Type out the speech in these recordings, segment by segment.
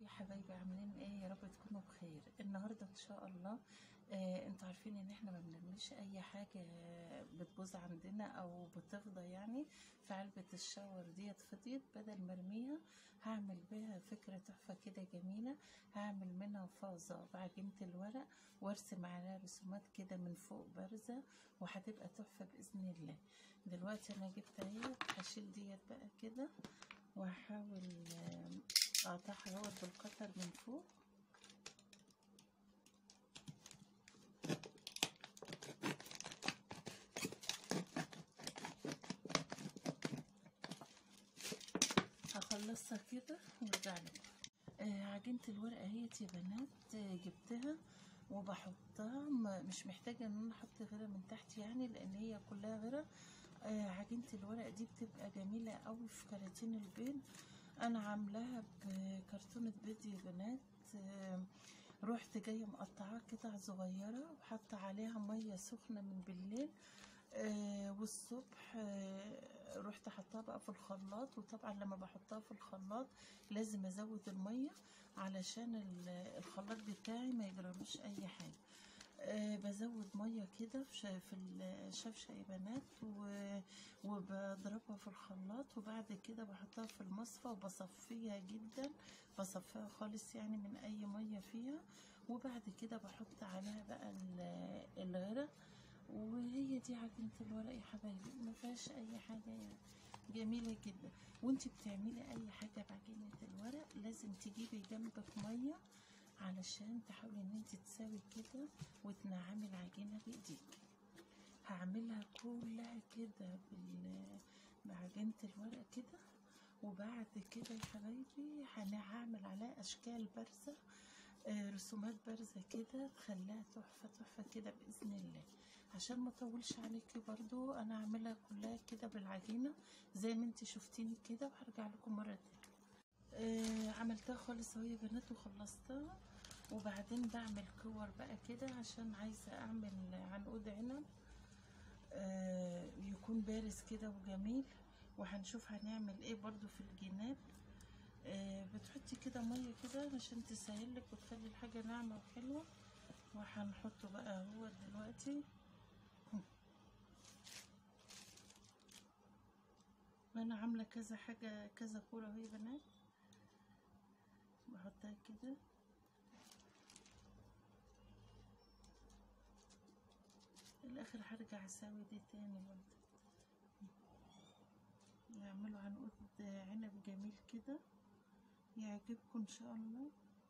يا حبايبي عاملين ايه يا رب تكونوا بخير النهارده ان شاء الله آه انتوا عارفين ان احنا ما بنعملش اي حاجه بتبوظ عندنا او بتفضى يعني فعلبه الشاور ديت فضيت بدل ما ارميها هعمل بيها فكره تحفه كده جميله هعمل منها فازه بعجينه الورق وارسم عليها رسومات كده من فوق بارزه وهتبقى تحفه باذن الله دلوقتي انا جبت اهي هشيل ديت بقى كده وهحاول آه، اقطعها اهوت بالقطر من فوق هخلصها كده وارجع لكم آه عجينة الورقة اهي يا بنات آه جبتها وبحطها م- مش محتاجة ان انا احط غيرها من تحت يعني لان هي كلها غيرها آه عجينة الورق دي بتبقى جميلة قوي في كراتين البيض انا عاملاها بكرتونة بيض يا بنات آه رحت جاية مقطعاها قطع صغيرة وحاطة عليها مية سخنة من بالليل آه والصبح آه رحت حطها بقى في الخلاط وطبعا لما بحطها في الخلاط لازم ازود المية علشان ال- الخلاط بتاعي ما يجرالوش اي حاجة آه بزود مية كده في ش- في الشفشة يا بنات و- وبضربها في الخلاط وبعد كده بحطها في المصفى وبصفيها جدا بصفيها خالص يعني من اي مية فيها وبعد كده بحط عليها بقى ال- الغرق وهي دي عجينة الورق يا حبايبي ما فيهاش اي حاجة يعني جميلة جدا وانت بتعملي اي حاجة بعجينة الورق لازم تجيبي جنبك مية علشان تحاولي ان انت تساوي كده وتنعمي العجينة بايديك هعملها كلها كده بال بعجينة الورق كده وبعد كده يا حبايبي هن- هعمل عليها اشكال بارزة آه، رسومات بارزة كده تخليها تحفة تحفة كده بإذن الله عشان ما اطولش عليكي برضو انا هعملها كلها كده بالعجينة زي ما انت شفتيني كده وهرجع لكم مرة تانية آه عملتها خالص اهو يا بنات وخلصتها وبعدين بعمل كور بقى كده عشان عايزة اعمل عنقود عنب آه يكون بارز كده وجميل وهنشوف هنعمل ايه برضو في الجناب آه بتحطي كده مية كده عشان تسهلك وتخلي الحاجة ناعمة وحلوة وهنحطه بقى هو دلوقتي انا عاملة كذا حاجة كذا كورة اهو يا بنات بحطها كده الاخر هرجع اسوي دي تاني برضه نعمله عنقود عنب جميل كده يعجبكم ان شاء الله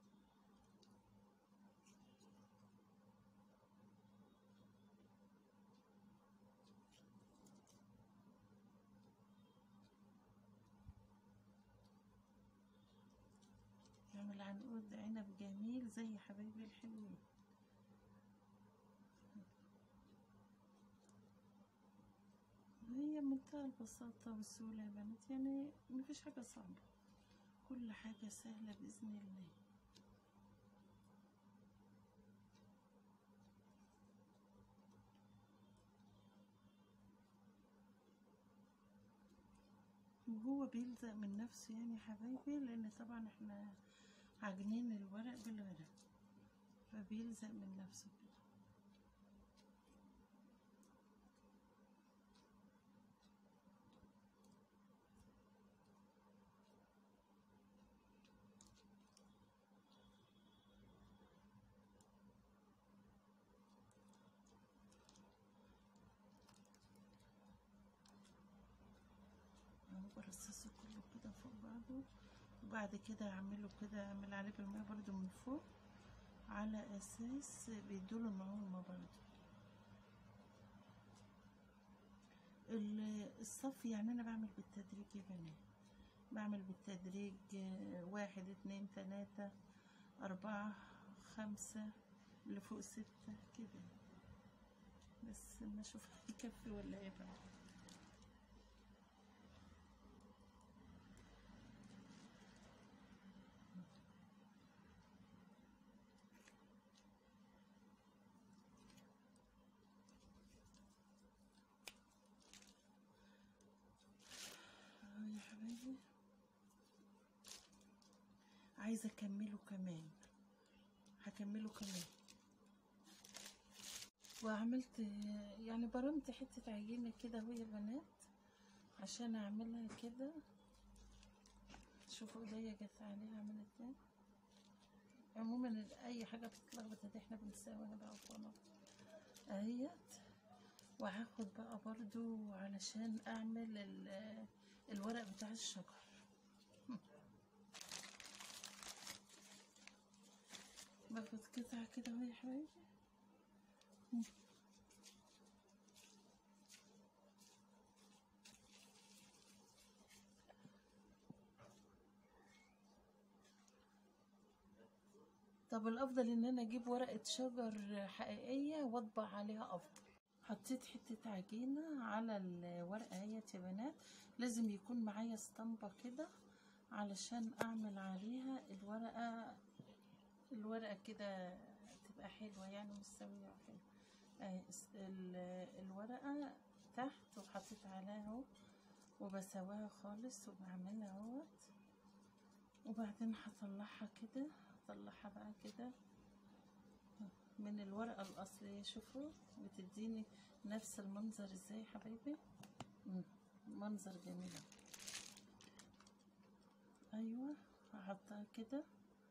نعمل عنقود عنب جميل زي حبايبي الحلوين هي منتهى البساطة والسهولة يا بنات يعني مفيش حاجة صعبة كل حاجة سهلة بإذن الله وهو بيلزق من نفسه يعني يا حبايبي لأن طبعا احنا عاجنين الورق بالورق فبيلزق من نفسه كده اهو برصصه كله كده فوق بعضه وبعد كده اعمله كده اعمل عليه بالمية برضو من فوق على اساس بيدوله نعومة برضو ال- الصف يعني انا بعمل بالتدريج يا بنات بعمل بالتدريج آه، واحد اتنين تلاتة اربعة خمسة لفوق ستة كده بس ما اشوف يكفي ولا ايه بقى اهو يا حبايبي عايزة اكمله كمان هكمله كمان وعملت يعني برمت حتة عجينة كده اهو يا بنات عشان اعملها كده شوفوا ايديا جت عليها عملت ايه عموما اي حاجة بتتلخبط دي احنا بنساويها بقى وخلاص اهيت وهاخد بقى برضو علشان اعمل ال- الورق بتاع الشجر باخد قطعة كده اهو يا حبايبي طب الافضل ان انا اجيب ورقة شجر حقيقية واطبع عليها افضل حطيت حتة عجينة على الورقة اهيت يا بنات لازم يكون معايا اسطمبة كده علشان اعمل عليها الورقة الورقة كده تبقى حلوة يعني مستوية وحلوة اهي اس- ال- الورقة تحت وحطيت عليها اهو وبسواها خالص وبعملها اهوت وبعدين هطلعها كده هطلعها بقى كده من الورقة الأصلية شوفوا بتديني نفس المنظر ازاي يا حبايبي مم، منظر جميل أيوة هحطها كده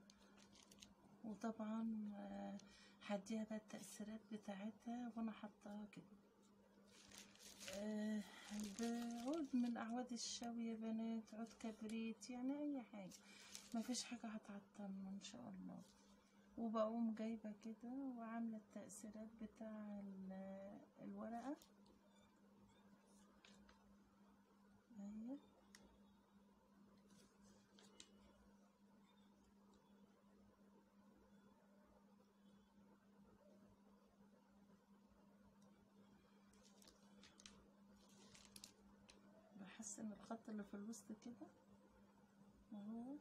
وطبعا آه، هديها بقى التأثيرات بتاعتها وأنا حطاها كده آه، بعود من أعواد الشوي يا بنات عود كبريت يعني أي حاجة مفيش حاجة هتعطلنا إن شاء الله وبقوم جايبة كده وعاملة التأثيرات بتاع ال- الورقة أهي بحسن الخط اللي في الوسط كده اهوت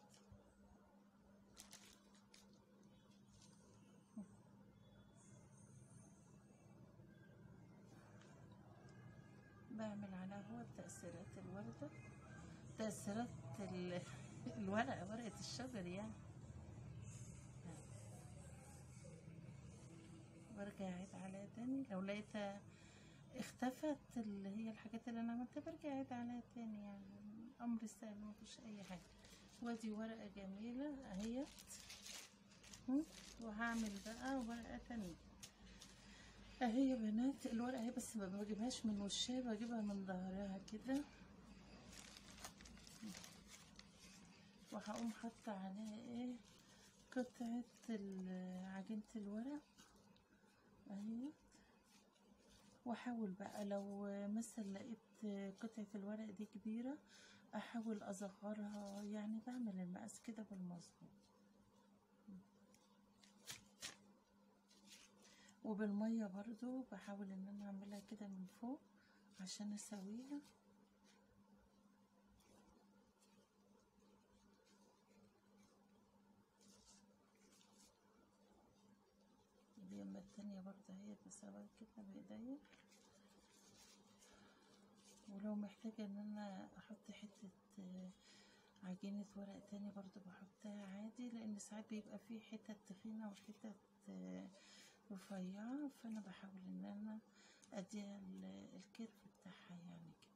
بعمل عليها هو تأثيرات الوردة تأثيرات ال- الورقة ورقة الشجر يعني برجع أعيد عليها تاني لو لقيتها اختفت اللي هي الحاجات اللي أنا عملتها برجع أعيد عليها تاني يعني أمر سهل مفيش أي حاجة وادي ورقة جميلة اهيت هم، وهعمل بقى ورقة تانية اهي يا بنات الورقة اهي بس ما بجيبهاش من وشها بجيبها من ظهرها كده وهقوم حاطة عليها ايه قطعة ال- عجينة الورق اهي واحاول بقى لو مثلا لقيت قطعة الورق دي كبيرة احاول اصغرها يعني بعمل المقاس كده بالمظبوط وبالمية برضو بحاول ان انا اعملها كده من فوق عشان اسويها اليمة التانية برضه هي بسويها كده بايديا ولو محتاجة ان انا احط حتة آه، عجينة ورق تاني برضو بحطها عادي لان ساعات بيبقى فيه حتت تخينة وحتت آه، رفيعة فانا بحاول ان انا اديها ال- الكيرف بتاعها يعني كده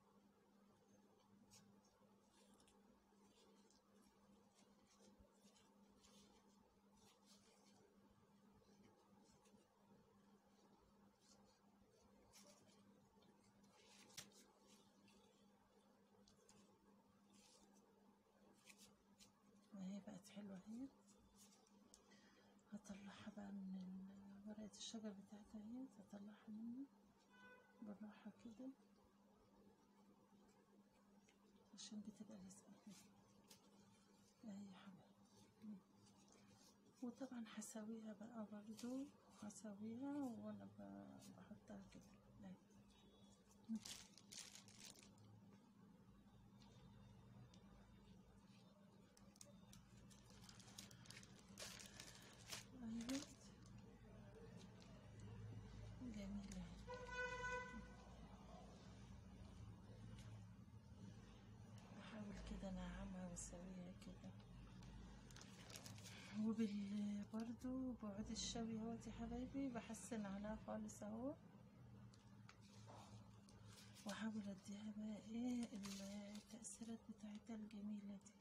وهي بقت حلوة اهي هطلعها بقى من ال- ورقة الشجر بتاعتها اهي هطلعها منه بالراحة كده عشان بتبقى لازقة فيه اهي يا حبايبي وطبعا هسويها بقى برضو هسويها وانا ب- بحطها كده اهي ايوه جميلة بحاول كده انعمها واسويها كده وبال برضو بعود الشوي اهوت يا حبايبي بحسن عليها خالص اهو واحاول اديها بقى ايه التأثيرات بتاعتها الجميلة دي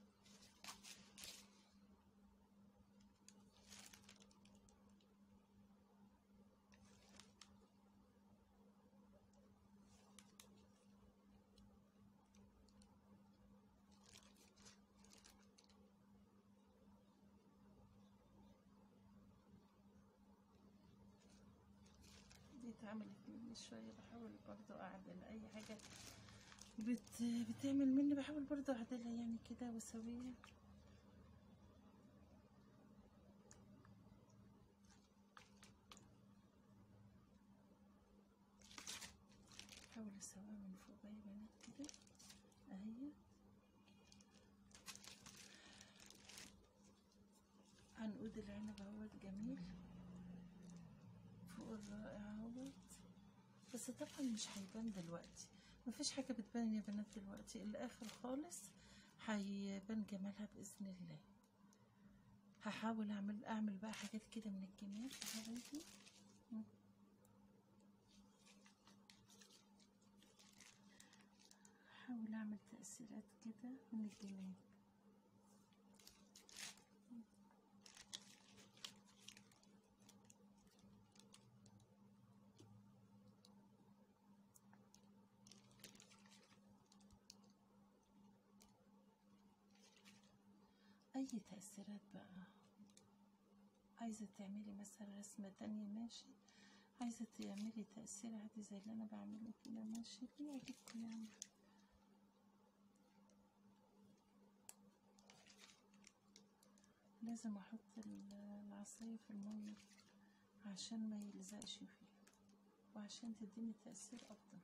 دي اتعملت مني شوية بحاول برضو اعدل اي حاجة بت... بتعمل مني بحاول برضو اعدلها يعني كده واسويها بحاول اسويها من فوق بقى يا بنات كده اهي عنقود العنب اهوت جميل فوق الرائع اهوت بس طبعا مش هيبان دلوقتي مفيش حاجة بتبان يا بنات دلوقتي الاخر خالص هيبان جمالها بإذن الله هحاول اعمل اعمل بقى حاجات كده من الجمال يا حبايبي مم. هحاول اعمل تأثيرات كده من الجمال اي تأثيرات بقى عايزة تعملي مثلا رسمة تانية ماشي عايزة تعملي تأثير عادي زي اللي انا بعمله كده ماشي اللي يعجبكم يعني لازم احط ال- العصاية في المية عشان ما يلزقش فيها وعشان تديني تأثير افضل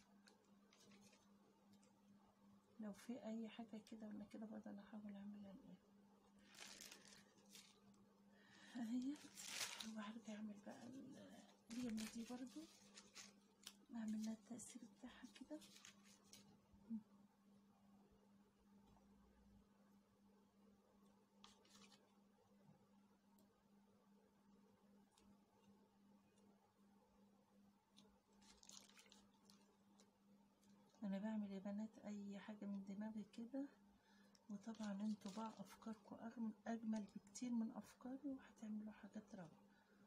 لو في اي حاجة كده ولا كده برضه انا احاول اعملها الايه اهي وهرجع اعمل بقى ال- اليمة دي برضو اعمل لها التأثير بتاعها كده انا بعمل يا بنات اي حاجة من دماغي كده وطبعا انتوا بقى افكاركم أغم- اجمل بكتير من افكاري وهتعملوا حاجات روعة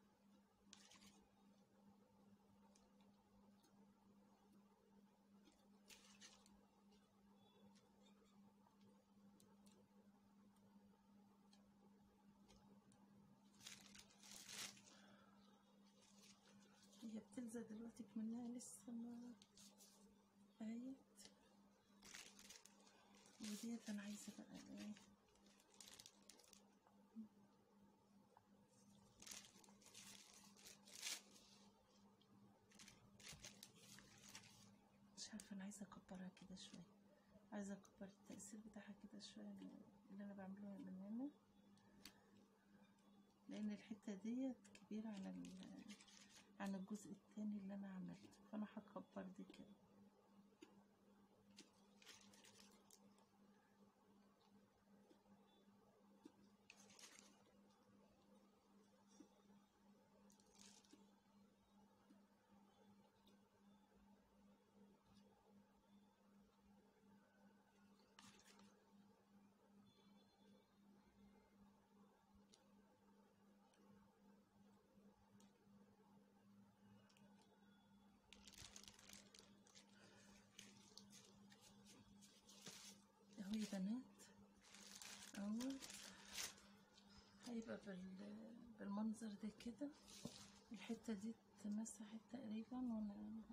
هي بتلزق دلوقتي منها لسه ما اهيت وديت انا عايزه بقى ايه مش عارفه انا عايزه اكبرها كده شويه عايزه اكبر التأثير بتاعها كده شويه من اللي انا بعمله من هنا لان الحته ديت كبيره عن ال- عن الجزء التاني اللي انا عملته فانا هكبر دي كده اهو يا بنات اهو هيبقى بال... بالمنظر ده كده الحتة دي اتمسحت تقريبا وانا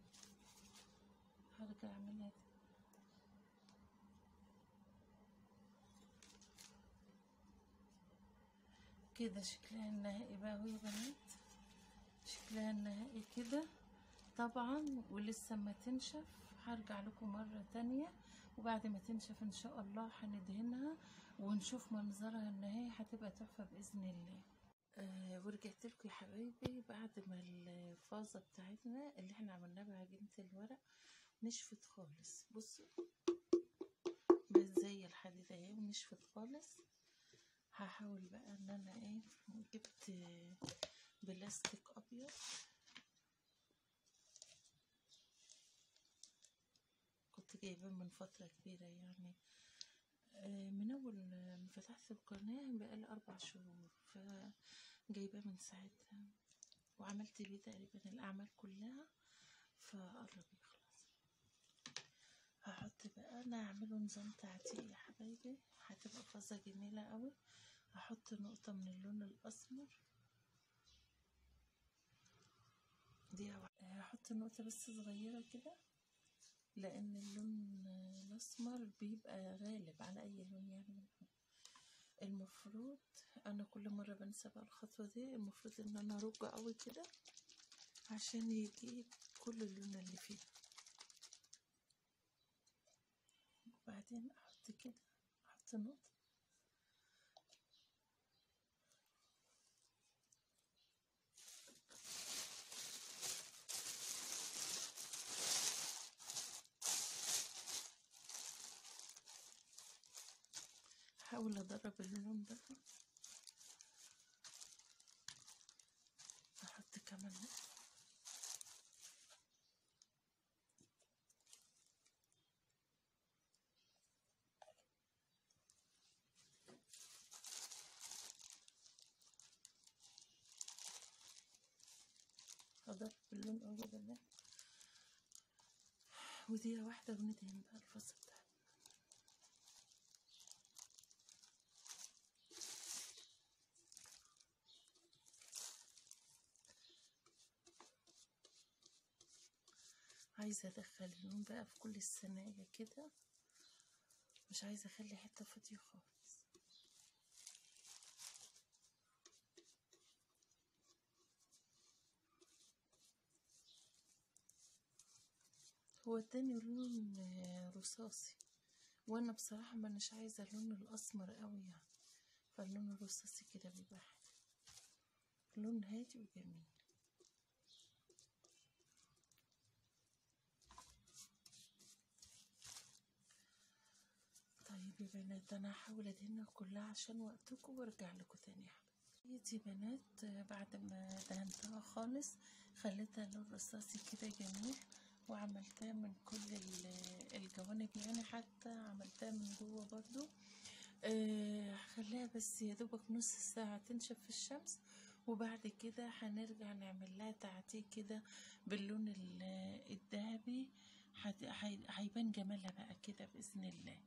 هرجع اعملها تاني. كده شكلها النهائي بقى اهو يا بنات شكلها النهائي كده طبعا ولسه ما تنشف هرجع لكم مرة تانية وبعد ما تنشف ان شاء الله هندهنها ونشوف منظرها النهائي هتبقى تحفة بإذن الله آه ورجعت لكم يا حبايبي بعد ما الفازة بتاعتنا اللي احنا عملناها بعجينة الورق نشفت خالص بصوا بقت زي الحديد اهي ونشفت خالص هحاول بقى ان انا ايه جبت بلاستيك ابيض كنت جايباه من فترة كبيرة يعني آه، من أول ما فتحت القناة بقالي أربع شهور فجايباه من ساعتها وعملت بيه تقريبا الأعمال كلها فقرب يخلص هحط بقى أنا هعمله نظام تعتيق يا حبايبي هتبقى فازة جميلة قوي هحط نقطة من اللون الأسمر دي أول- هحط نقطة بس صغيرة كده لان اللون الاسمر بيبقى غالب على اي لون يعني بنحط. المفروض انا كل مره بنسى بقى الخطوه دي المفروض ان انا ارج قوي كده عشان يجيب كل اللون اللي فيه وبعدين احط كده احط نقطه احاول ادرب اللون ده احط كمان نقطة. اضرب اللون قوي ده ودقيقة واحدة وندهن بقى الفص بتاعنا عايزة ادخل اللون بقى في كل الصنايع كده مش عايزة اخلي حتة فاضية خالص هو التاني لون آه، رصاصي وانا بصراحة ما مش عايزة اللون الاسمر قوي يعني فاللون الرصاصي كده بيبقى حلو لون هادي وجميل طيب يا بنات انا هحاول ادهنها كلها عشان وقتكم وارجع لكم تاني يا حبايبي يا بنات آه، بعد ما دهنتها خالص خليتها لون رصاصي كده جميل وعملتها من كل ال- الجوانب يعني حتى عملتها من جوه برضو آه، هخليها بس يا دوبك نص ساعة تنشف في الشمس وبعد كده هنرجع نعمل لها تعتيق كده باللون ال- الذهبي هت- هي- هيبان جمالها بقى كده بإذن الله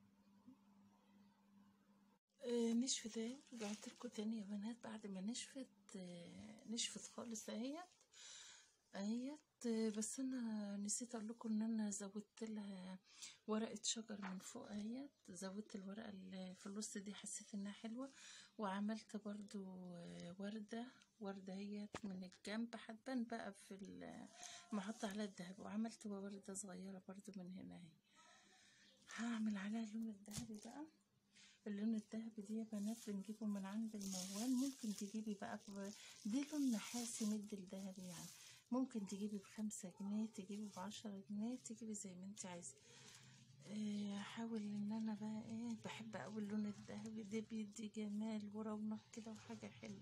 آه، نشفت اهي رجعت لكم تاني يا بنات بعد ما نشفت آه، نشفت خالص اهيت اهيت آه، بس انا نسيت اقول لكم ان انا زودت لها ورقه شجر من فوق اهيت زودت الورقه اللي في النص دي حسيت انها حلوه وعملت برضو آه، ورده ورده اهيت من الجنب هتبان بقى في ال- ما احط عليها الدهب وعملت ورده صغيره برضو من هنا اهي هعمل عليها اللون الذهبي بقى اللون الذهبي دي يا بنات بنجيبه من عند الموال ممكن تجيبي بقى ب... دي لون نحاسي مد الذهبي يعني ممكن تجيبي بخمسة جنيه تجيبي بعشرة جنيه تجيبي زي ما انت عايزة آه، هحاول ان انا بقى ايه بحب اوي اللون الذهبي ده بيدي جمال ورونق كده وحاجة حلوة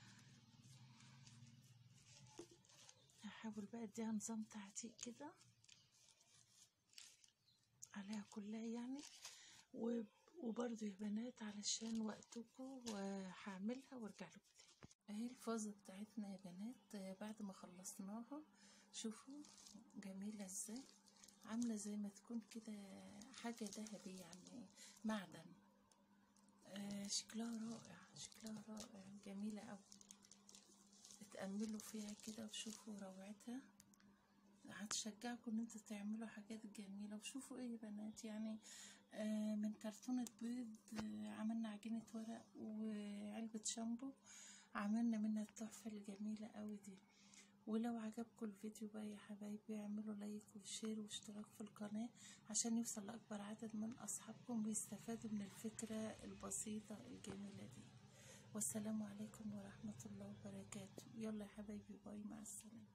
هحاول بقى اديها نظام تعتيق كده عليها كلها يعني و- وبرضو يا بنات علشان وقتكم وهعملها وارجع لكم تاني اهي الفازة بتاعتنا يا بنات آه، بعد ما خلصناها شوفوا جميلة ازاي عاملة زي ما تكون كده حاجة ذهبي يعني معدن آه، شكلها رائع شكلها رائع جميلة أوي اتأملوا فيها كده وشوفوا روعتها هتشجعكم ان انتوا تعملوا حاجات جميلة وشوفوا ايه يا بنات يعني آه من كرتونة بيض آه عملنا عجينة ورق وعلبة شامبو عملنا منها التحفة الجميلة قوي دي ولو عجبكم الفيديو بقى يا حبايبي اعملوا لايك وشير واشتراك في القناة عشان يوصل لأكبر عدد من أصحابكم ويستفادوا من الفكرة البسيطة الجميلة دي والسلام عليكم ورحمة الله وبركاته يلا يا حبايبي باي مع السلامة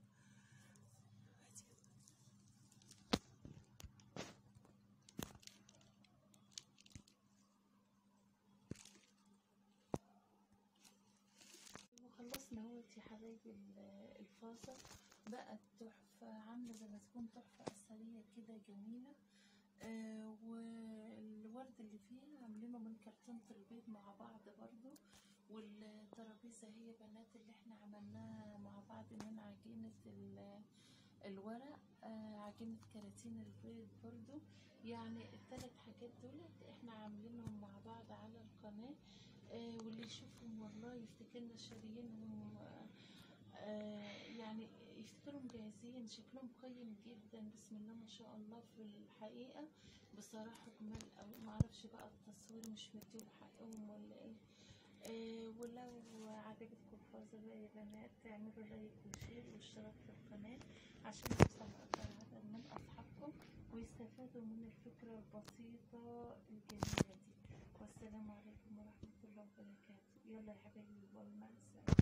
حبايبي ال- الفازة بقت تحفة عاملة زي ما تكون تحفة أثرية كده جميلة آه والورد اللي فيها عاملينه من كرتونة البيض مع بعض برضو والترابيزة هي بنات اللي احنا عملناها مع بعض من عجينة ال- الورق آه عجينة كراتين البيض برضو يعني الثلاث حاجات دولت احنا عاملينهم مع بعض على القناة آه واللي يشوفهم والله يفتكرنا شاريينهم آه آه يعني يفتكرهم جاهزين شكلهم قيم جدا بسم الله ما شاء الله في الحقيقة بصراحة جمال أوي معرفش بقى التصوير مش مديهم حقهم ولا ايه آه ولو عجبتكم الفازة بقى يا بنات تعملوا لايك وشير واشتراك في القناة عشان يوصل أكبر عدد من أصحابكم ويستفادوا من الفكرة البسيطة الجميلة دي والسلام عليكم ورحمة الله وبركاته يلا يا حبايبي والله مع السلامة